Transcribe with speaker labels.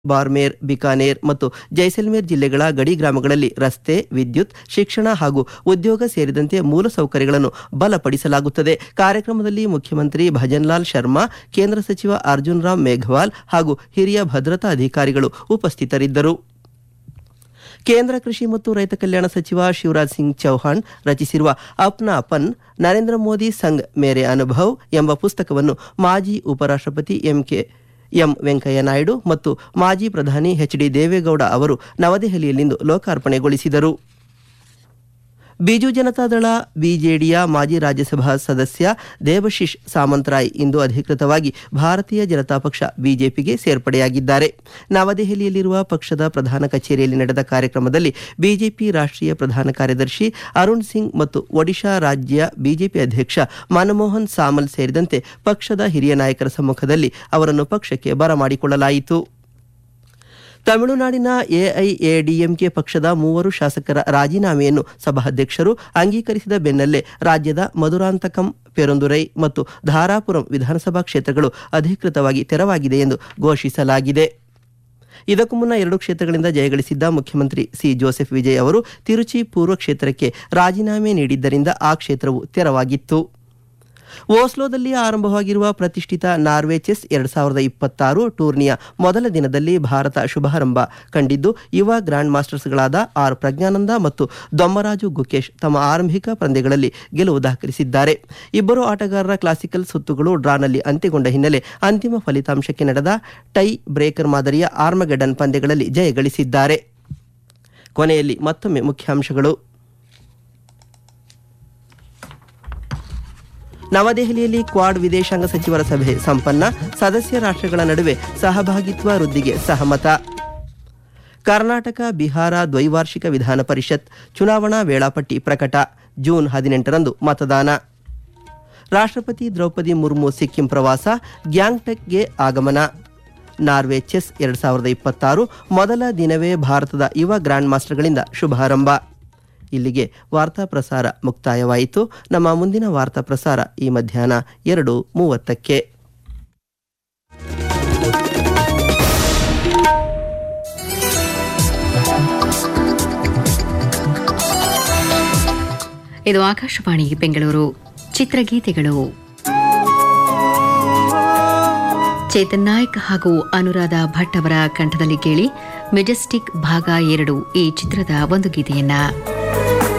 Speaker 1: ಬಾರ್ಮೇರ್ ಬಿಕಾನೇರ್ ಮತ್ತು ಜೈಸಲ್ಮೇರ್ ಜಿಲ್ಲೆಗಳ ಗಡಿ ಗ್ರಾಮಗಳಲ್ಲಿ ರಸ್ತೆ ವಿದ್ಯುತ್ ಶಿಕ್ಷಣ ಹಾಗೂ ಉದ್ಯೋಗ ಸೇರಿದಂತೆ ಮೂಲಸೌಕರ್ಯಗಳನ್ನು ಬಲಪಡಿಸಲಾಗುತ್ತದೆ ಕಾರ್ಯಕ್ರಮದಲ್ಲಿ ಮುಖ್ಯಮಂತ್ರಿ ಭಜನ್ಲಾಲ್ ಶರ್ಮಾ ಕೇಂದ್ರ ಸಚಿವ ಅರ್ಜುನ್ ರಾಮ್ ಮೇಘವಾಲ್ ಹಾಗೂ ಹಿರಿಯ ಭದ್ರತಾ ಅಧಿಕಾರಿಗಳು ಉಪಸ್ಥಿತರಿದ್ದರು ಕೇಂದ್ರ ಕೃಷಿ ಮತ್ತು ರೈತ ಕಲ್ಯಾಣ ಸಚಿವ ಶಿವರಾಜ್ ಸಿಂಗ್ ಚೌಹಾಣ್ ರಚಿಸಿರುವ ಅಪ್ನಾ ಪನ್ ನರೇಂದ್ರ ಮೋದಿ ಸಂಗ್ ಮೇರೆ ಅನುಭವ್ ಎಂಬ ಪುಸ್ತಕವನ್ನು ಮಾಜಿ ಉಪರಾಷ್ಟ್ರಪತಿ ಎಂಕೆ ಎಂ ವೆಂಕಯ್ಯ ನಾಯ್ಡು ಮತ್ತು ಮಾಜಿ ಪ್ರಧಾನಿ ಎಚ್ ಡಿ ದೇವೇಗೌಡ ಅವರು ನವದೆಹಲಿಯಲ್ಲಿಂದು ಲೋಕಾರ್ಪಣೆಗೊಳಿಸಿದರು ಬಿಜು ಜನತಾದಳ ಬಿಜೆಡಿಯ ಮಾಜಿ ರಾಜ್ಯಸಭಾ ಸದಸ್ಯ ದೇಬಶಿಶ್ ಸಾಮಂತರಾಯ್ ಇಂದು ಅಧಿಕೃತವಾಗಿ ಭಾರತೀಯ ಜನತಾ ಪಕ್ಷ ಬಿಜೆಪಿಗೆ ಸೇರ್ಪಡೆಯಾಗಿದ್ದಾರೆ ನವದೆಹಲಿಯಲ್ಲಿರುವ ಪಕ್ಷದ ಪ್ರಧಾನ ಕಚೇರಿಯಲ್ಲಿ ನಡೆದ ಕಾರ್ಯಕ್ರಮದಲ್ಲಿ ಬಿಜೆಪಿ ರಾಷ್ಟ್ರೀಯ ಪ್ರಧಾನ ಕಾರ್ಯದರ್ಶಿ ಅರುಣ್ ಸಿಂಗ್ ಮತ್ತು ಒಡಿಶಾ ರಾಜ್ಯ ಬಿಜೆಪಿ ಅಧ್ಯಕ್ಷ ಮನಮೋಹನ್ ಸಾಮಲ್ ಸೇರಿದಂತೆ ಪಕ್ಷದ ಹಿರಿಯ ನಾಯಕರ ಸಮ್ಮುಖದಲ್ಲಿ ಅವರನ್ನು ಪಕ್ಷಕ್ಕೆ ಬರಮಾಡಿಕೊಳ್ಳಲಾಯಿತು ತಮಿಳುನಾಡಿನ ಎಐಎಡಿಎಂಕೆ ಪಕ್ಷದ ಮೂವರು ಶಾಸಕರ ರಾಜೀನಾಮೆಯನ್ನು ಸಭಾಧ್ಯಕ್ಷರು ಅಂಗೀಕರಿಸಿದ ಬೆನ್ನಲ್ಲೇ ರಾಜ್ಯದ ಮಧುರಾಂತಕಂ ಪೆರುಂದುರೈ ಮತ್ತು ಧಾರಾಪುರಂ ವಿಧಾನಸಭಾ ಕ್ಷೇತ್ರಗಳು ಅಧಿಕೃತವಾಗಿ ತೆರವಾಗಿದೆ ಎಂದು ಘೋಷಿಸಲಾಗಿದೆ ಇದಕ್ಕೂ ಮುನ್ನ ಎರಡು ಕ್ಷೇತ್ರಗಳಿಂದ ಜಯಗಳಿಸಿದ್ದ ಮುಖ್ಯಮಂತ್ರಿ ಸಿ ಜೋಸೆಫ್ ವಿಜಯ್ ಅವರು ತಿರುಚಿ ಪೂರ್ವ ಕ್ಷೇತ್ರಕ್ಕೆ ರಾಜೀನಾಮೆ ನೀಡಿದ್ದರಿಂದ ಆ ಕ್ಷೇತ್ರವು ತೆರವಾಗಿತ್ತು ಓಸ್ಲೋದಲ್ಲಿ ಆರಂಭವಾಗಿರುವ ಪ್ರತಿಷ್ಠಿತ ನಾರ್ವೆ ಚೆಸ್ ಎರಡ್ ಸಾವಿರದ ಇಪ್ಪತ್ತಾರು ಟೂರ್ನಿಯ ಮೊದಲ ದಿನದಲ್ಲಿ ಭಾರತ ಶುಭಾರಂಭ ಕಂಡಿದ್ದು ಯುವ ಗ್ರ್ಯಾಂಡ್ ಮಾಸ್ಟರ್ಸ್ಗಳಾದ ಆರ್ ಪ್ರಜ್ಞಾನಂದ ಮತ್ತು ದೊಮ್ಮರಾಜು ಗುಕೇಶ್ ತಮ್ಮ ಆರಂಭಿಕ ಪಂದ್ಯಗಳಲ್ಲಿ ಗೆಲುವು ದಾಖಲಿಸಿದ್ದಾರೆ ಇಬ್ಬರು ಆಟಗಾರರ ಕ್ಲಾಸಿಕಲ್ ಸುತ್ತುಗಳು ಡ್ರಾನಲ್ಲಿ ಅಂತ್ಯಗೊಂಡ ಹಿನ್ನೆಲೆ ಅಂತಿಮ ಫಲಿತಾಂಶಕ್ಕೆ ನಡೆದ ಟೈ ಬ್ರೇಕರ್ ಮಾದರಿಯ ಆರ್ಮಗೆಡನ್ ಪಂದ್ಯಗಳಲ್ಲಿ ಜಯಗಳಿಸಿದ್ದಾರೆ ಕೊನೆಯಲ್ಲಿ ಮತ್ತೊಮ್ಮೆ ಮುಖ್ಯಾಂಶಗಳು ನವದೆಹಲಿಯಲ್ಲಿ ಕ್ವಾಡ್ ವಿದೇಶಾಂಗ ಸಚಿವರ ಸಭೆ ಸಂಪನ್ನ ಸದಸ್ಯ ರಾಷ್ಟ್ರಗಳ ನಡುವೆ ಸಹಭಾಗಿತ್ವ ವೃದ್ಧಿಗೆ ಸಹಮತ ಕರ್ನಾಟಕ ಬಿಹಾರ ದ್ವೈವಾರ್ಷಿಕ ವಿಧಾನ ಪರಿಷತ್ ಚುನಾವಣಾ ವೇಳಾಪಟ್ಟಿ ಪ್ರಕಟ ಜೂನ್ ಹದಿನೆಂಟರಂದು ಮತದಾನ ರಾಷ್ಟ್ರಪತಿ ದ್ರೌಪದಿ ಮುರ್ಮು ಸಿಕ್ಕಿಂ ಪ್ರವಾಸ ಗ್ಯಾಂಗ್ಟಕ್ಗೆ ಆಗಮನ ನಾರ್ವೆ ಚೆಸ್ ಎರಡ್ ಸಾವಿರದ ಇಪ್ಪತ್ತಾರು ಮೊದಲ ದಿನವೇ ಭಾರತದ ಯುವ ಗ್ರ್ಯಾಂಡ್ ಮಾಸ್ಟರ್ಗಳಿಂದ ಶುಭಾರಂಭ ಇಲ್ಲಿಗೆ ವಾರ್ತಾ ಪ್ರಸಾರ ಮುಕ್ತಾಯವಾಯಿತು ನಮ್ಮ ಮುಂದಿನ ವಾರ್ತಾ ಪ್ರಸಾರ ಈ ಮಧ್ಯಾಹ್ನ ಎರಡು ಮೂವತ್ತಕ್ಕೆ
Speaker 2: ಇದು ಆಕಾಶವಾಣಿ ಬೆಂಗಳೂರು ಚಿತ್ರಗೀತೆಗಳು ಚೇತನ್ ನಾಯ್ಕ್ ಹಾಗೂ ಅನುರಾಧ ಭಟ್ ಅವರ ಕಂಠದಲ್ಲಿ ಕೇಳಿ ಮೆಜೆಸ್ಟಿಕ್ ಭಾಗ ಎರಡು ಈ ಚಿತ್ರದ ಒಂದು ಗೀತೆಯನ್ನ